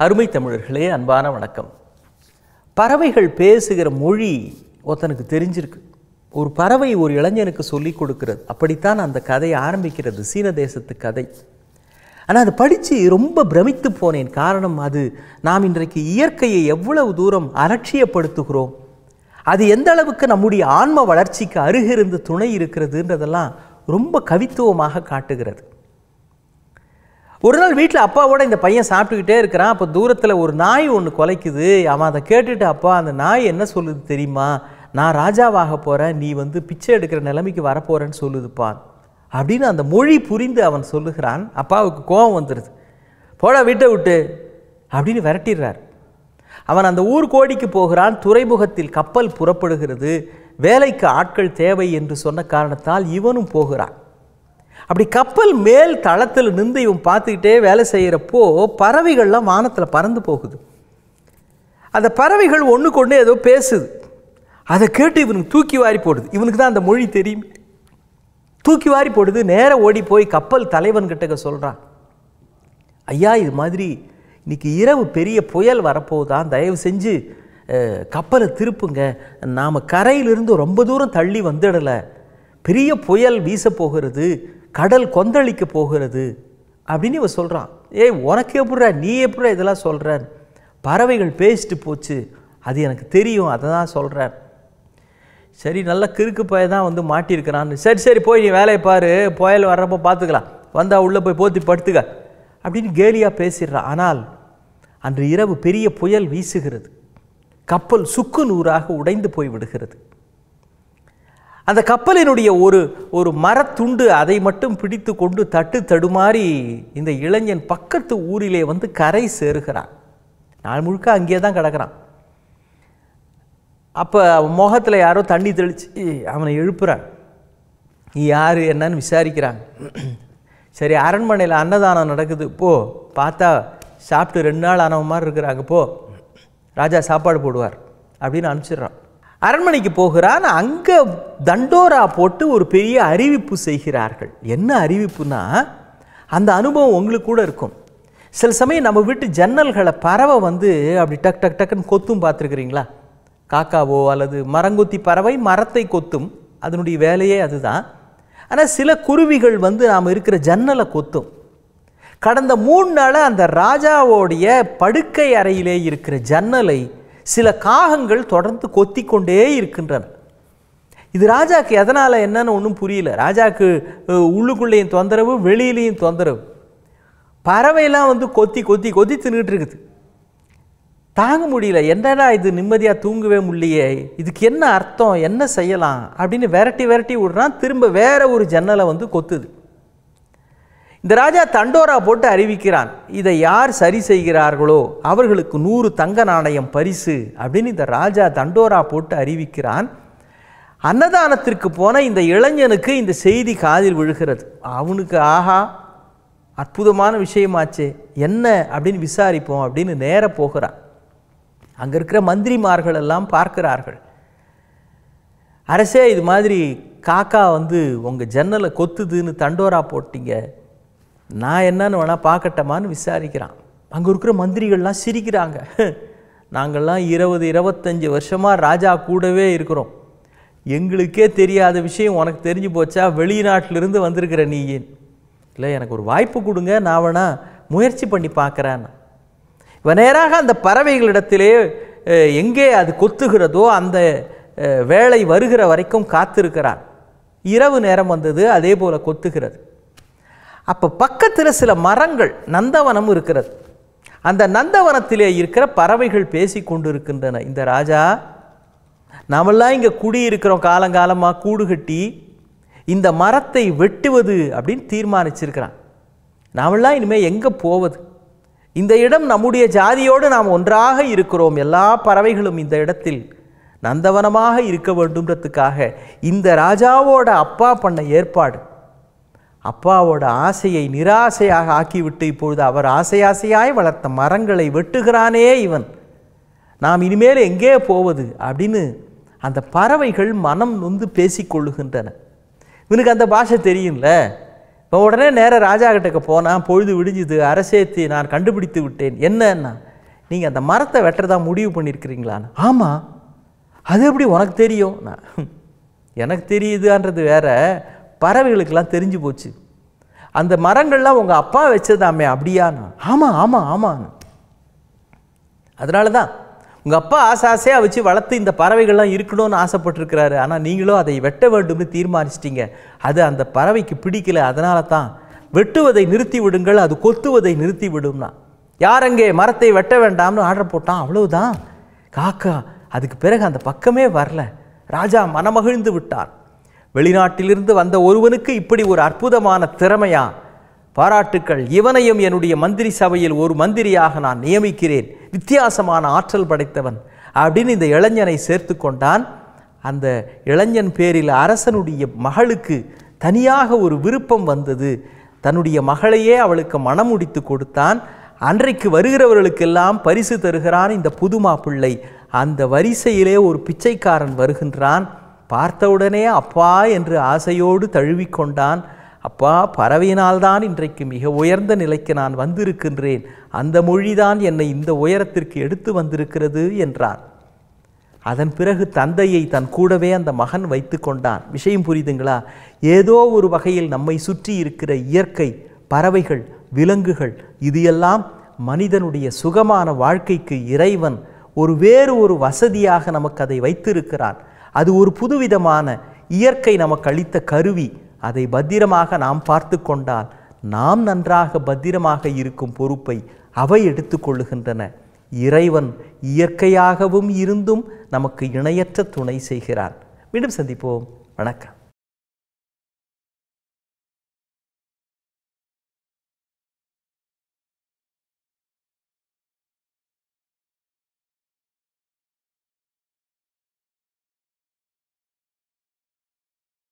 அருமை தமிழர்களே அன்பான வணக்கம் பறவைகள் பேசுகிற மொழி ஒருத்தனுக்கு தெரிஞ்சிருக்கு ஒரு பறவை ஒரு இளைஞனுக்கு சொல்லிக் கொடுக்கிறது அப்படித்தான் அந்த கதை ஆரம்பிக்கிறது சீன தேசத்து கதை ஆனால் அதை படித்து ரொம்ப பிரமித்து போனேன் காரணம் அது நாம் இன்றைக்கு இயற்கையை எவ்வளவு தூரம் அலட்சியப்படுத்துகிறோம் அது எந்த அளவுக்கு நம்முடைய ஆன்ம வளர்ச்சிக்கு அருகிருந்து துணை இருக்கிறதுன்றதெல்லாம் ரொம்ப கவித்துவமாக காட்டுகிறது ஒரு நாள் வீட்டில் அப்பாவோட இந்த பையன் சாப்பிட்டுக்கிட்டே இருக்கிறான் அப்போ தூரத்தில் ஒரு நாய் ஒன்று குலைக்குது அவன் அதை கேட்டுட்டு அப்பா அந்த நாய் என்ன சொல்லுது தெரியுமா நான் ராஜாவாக போகிறேன் நீ வந்து பிச்சை எடுக்கிற நிலைமைக்கு வரப்போகிறேன்னு சொல்லுதுப்பா அப்படின்னு அந்த மொழி புரிந்து அவன் சொல்லுகிறான் அப்பாவுக்கு கோபம் வந்துடுது போடா வீட்டை விட்டு அப்படின்னு விரட்டிடுறார் அவன் அந்த ஊர் கோடிக்கு போகிறான் துறைமுகத்தில் கப்பல் புறப்படுகிறது வேலைக்கு ஆட்கள் தேவை என்று சொன்ன காரணத்தால் இவனும் போகிறான் அப்படி கப்பல் மேல் தளத்தில் நின்று இவன் பார்த்துக்கிட்டே வேலை செய்கிறப்போ பறவைகள்லாம் வானத்தில் பறந்து போகுது அந்த பறவைகள் ஒன்றுக்கு ஒன்று ஏதோ பேசுது அதை கேட்டு இவனுக்கு தூக்கி வாரி போடுது இவனுக்கு தான் அந்த மொழி தெரியும் தூக்கி வாரி போடுது நேர ஓடி போய் கப்பல் தலைவன்கிட்ட சொல்கிறான் ஐயா இது மாதிரி இன்னைக்கு இரவு பெரிய புயல் வரப்போகுதான் தயவு செஞ்சு அஹ், கப்பலை திருப்புங்க நாம் கரையிலிருந்து ரொம்ப தூரம் தள்ளி வந்துடலை பெரிய புயல் வீச போகிறது கடல் கொந்தளிக்க போகிறது அப்படின்னு இவன் சொல்கிறான் ஏய் உனக்கு எப்படிடா நீ எப்படிடா இதெல்லாம் சொல்கிறேன் பறவைகள் பேசிட்டு போச்சு அது எனக்கு தெரியும் அதை தான் சொல்கிறேன் சரி நல்ல கிறுக்கு பய தான் வந்து மாட்டியிருக்கிறான்னு சரி சரி போய் நீ வேலையை பாரு புயல் வர்றப்போ பார்த்துக்கலாம் வந்தா உள்ளே போய் போத்தி படுத்துக்க அப்படின்னு கேலியாக பேசிடுறான் ஆனால் அன்று இரவு பெரிய புயல் வீசுகிறது கப்பல் சுக்கு நூறாக உடைந்து போய் விடுகிறது அந்த கப்பலினுடைய ஒரு ஒரு மரத்துண்டு அதை மட்டும் பிடித்து கொண்டு தட்டு தடுமாறி இந்த இளைஞன் பக்கத்து ஊரிலே வந்து கரை சேருகிறான் நாள் முழுக்க அங்கேயே தான் கிடக்கிறான் அப்போ அவன் முகத்தில் யாரோ தண்ணி தெளிச்சு அவனை எழுப்புறான் நீ யார் என்னன்னு விசாரிக்கிறாங்க சரி அரண்மனையில் அன்னதானம் நடக்குது போ பார்த்தா சாப்பிட்டு ரெண்டு நாள் ஆனவ மாதிரி இருக்கிறாங்க போ ராஜா சாப்பாடு போடுவார் அப்படின்னு அனுப்பிச்சிடுறான் அரண்மனைக்கு போகிறான் அங்கே தண்டோரா போட்டு ஒரு பெரிய அறிவிப்பு செய்கிறார்கள் என்ன அறிவிப்புனா அந்த அனுபவம் உங்களுக்கு கூட இருக்கும் சில சமயம் நம்ம வீட்டு ஜன்னல்களை பறவை வந்து அப்படி டக் டக் டக்குன்னு கொத்தும் பார்த்துருக்குறீங்களா காக்காவோ அல்லது மரங்கொத்தி பறவை மரத்தை கொத்தும் அதனுடைய வேலையே அதுதான் ஆனால் சில குருவிகள் வந்து நாம் இருக்கிற ஜன்னலை கொத்தும் கடந்த மூணு நாளாக அந்த ராஜாவோடைய படுக்கை அறையிலே இருக்கிற ஜன்னலை சில காகங்கள் தொடர்ந்து கொத்தி கொண்டே இருக்கின்றன இது ராஜாக்கு எதனால் என்னன்னு ஒன்றும் புரியல ராஜாக்கு அஹ், உள்ளுக்குள்ளேயும் தொந்தரவு வெளியிலையும் தொந்தரவு பறவையெல்லாம் வந்து கொத்தி கொத்தி கொத்தி தின்னுட்டு இருக்குது தாங்க முடியல என்னடா இது நிம்மதியாக தூங்கவே முடியலையே இதுக்கு என்ன அர்த்தம் என்ன செய்யலாம் அப்படின்னு விரட்டி விரட்டி விடுறான் திரும்ப வேற ஒரு ஜன்னலை வந்து கொத்துது இந்த ராஜா தண்டோரா போட்டு அறிவிக்கிறான் இதை யார் சரி செய்கிறார்களோ அவர்களுக்கு நூறு தங்க நாணயம் பரிசு அப்படின்னு இந்த ராஜா தண்டோரா போட்டு அறிவிக்கிறான் அன்னதானத்திற்கு போன இந்த இளைஞனுக்கு இந்த செய்தி காதில் விழுகிறது அவனுக்கு ஆஹா அற்புதமான விஷயமாச்சே என்ன அப்படின்னு விசாரிப்போம் அப்படின்னு நேர போகிறான் அங்கே இருக்கிற மந்திரிமார்கள் எல்லாம் பார்க்கிறார்கள் அரசே இது மாதிரி காக்கா வந்து உங்கள் ஜன்னலை கொத்துதுன்னு தண்டோரா போட்டீங்க நான் என்னன்னு வேணால் பார்க்கட்டமான்னு விசாரிக்கிறான் அங்கே இருக்கிற மந்திரிகள்லாம் சிரிக்கிறாங்க நாங்கள்லாம் இருபது இருபத்தஞ்சி வருஷமாக ராஜா கூடவே இருக்கிறோம் எங்களுக்கே தெரியாத விஷயம் உனக்கு தெரிஞ்சு போச்சா வெளிநாட்டிலிருந்து வந்திருக்கிற நீ ஏன் இல்லை எனக்கு ஒரு வாய்ப்பு கொடுங்க நான் வேணா முயற்சி பண்ணி பார்க்குறேன் இவன் நேராக அந்த பறவைகளிடத்திலே அஹ், எங்கே அது கொத்துகிறதோ அந்த அஹ், வேளை வருகிற வரைக்கும் காத்திருக்கிறான் இரவு நேரம் வந்தது அதே போல் கொத்துகிறது அப்போ பக்கத்தில் சில மரங்கள் நந்தவனம் இருக்கிறது அந்த நந்தவனத்திலே இருக்கிற பறவைகள் பேசி கொண்டு இருக்கின்றன இந்த ராஜா நாமெல்லாம் இங்கே குடியிருக்கிறோம் காலங்காலமாக கூடு கட்டி இந்த மரத்தை வெட்டுவது அப்படின்னு தீர்மானிச்சிருக்கிறான் நாமெல்லாம் இனிமேல் எங்கே போவது இந்த இடம் நம்முடைய ஜாதியோடு நாம் ஒன்றாக இருக்கிறோம் எல்லா பறவைகளும் இந்த இடத்தில் நந்தவனமாக இருக்க வேண்டும்ன்றதுக்காக இந்த ராஜாவோட அப்பா பண்ண ஏற்பாடு அப்பாவோட ஆசையை நிராசையாக ஆக்கிவிட்டு இப்பொழுது அவர் ஆசை ஆசையாய் வளர்த்த மரங்களை வெட்டுகிறானே இவன் நாம் இனிமேல் எங்கே போவது அப்படின்னு அந்த பறவைகள் மனம் நொந்து பேசிக்கொள்ளுகின்றன இவனுக்கு அந்த பாஷை தெரியும்ல இப்போ உடனே நேர ராஜா கிட்டக்க போனான் பொழுது விடிஞ்சுது அரசேத்தி நான் கண்டுபிடித்து விட்டேன் என்னன்னா நீங்கள் அந்த மரத்தை வெட்டுறதா முடிவு பண்ணியிருக்கிறீங்களான்னு ஆமாம் அது எப்படி உனக்கு தெரியும் நான் எனக்கு தெரியுதுன்றது வேற பறவைகளுக்கெல்லாம் தெரிஞ்சு போச்சு அந்த மரங்கள்லாம் உங்கள் அப்பா வச்சதாமே அப்படியாண்ணா ஆமாம் ஆமாம் ஆமாம் அதனால தான் உங்கள் அப்பா ஆசை ஆசையாக வச்சு வளர்த்து இந்த பறவைகள்லாம் இருக்கணும்னு ஆசைப்பட்டிருக்கிறாரு ஆனால் நீங்களும் அதை வெட்ட வேண்டும்னு தீர்மானிச்சிட்டீங்க அது அந்த பறவைக்கு பிடிக்கல அதனால தான் வெட்டுவதை நிறுத்தி விடுங்கள் அது கொத்துவதை நிறுத்தி விடும்னா யார் அங்கே மரத்தை வெட்ட வேண்டாம்னு ஆர்டர் போட்டான் அவ்வளவுதான் காக்கா அதுக்கு பிறகு அந்த பக்கமே வரல ராஜா மனமகிழ்ந்து விட்டார் வெளிநாட்டிலிருந்து வந்த ஒருவனுக்கு இப்படி ஒரு அற்புதமான திறமையா பாராட்டுக்கள் இவனையும் என்னுடைய மந்திரி சபையில் ஒரு மந்திரியாக நான் நியமிக்கிறேன் வித்தியாசமான ஆற்றல் படைத்தவன் அப்படின்னு இந்த இளைஞனை சேர்த்து கொண்டான் அந்த இளைஞன் பேரில் அரசனுடைய மகளுக்கு தனியாக ஒரு விருப்பம் வந்தது தன்னுடைய மகளையே அவளுக்கு மணமுடித்து கொடுத்தான் அன்றைக்கு வருகிறவர்களுக்கெல்லாம் பரிசு தருகிறான் இந்த புது மாப்பிள்ளை அந்த வரிசையிலே ஒரு பிச்சைக்காரன் வருகின்றான் பார்த்தவுடனே அப்பா என்று ஆசையோடு தழுவிக்கொண்டான் அப்பா பறவையினால்தான் இன்றைக்கு மிக உயர்ந்த நிலைக்கு நான் வந்திருக்கின்றேன் அந்த மொழிதான் என்னை இந்த உயரத்திற்கு எடுத்து வந்திருக்கிறது என்றான் அதன் பிறகு தந்தையை தன் கூடவே அந்த மகன் வைத்து கொண்டான் விஷயம் புரியுதுங்களா ஏதோ ஒரு வகையில் நம்மை சுற்றி இருக்கிற இயற்கை பறவைகள் விலங்குகள் இது எல்லாம் மனிதனுடைய சுகமான வாழ்க்கைக்கு இறைவன் ஒரு வேறு ஒரு வசதியாக நமக்கு அதை வைத்திருக்கிறான் அது ஒரு புதுவிதமான இயற்கை நமக்கு அளித்த கருவி அதை பத்திரமாக நாம் பார்த்து கொண்டால் நாம் நன்றாக பத்திரமாக இருக்கும் பொறுப்பை அவை எடுத்துக்கொள்ளுகின்றன இறைவன் இயற்கையாகவும் இருந்தும் நமக்கு இணையற்ற துணை செய்கிறான் மீண்டும் சந்திப்போம் வணக்கம்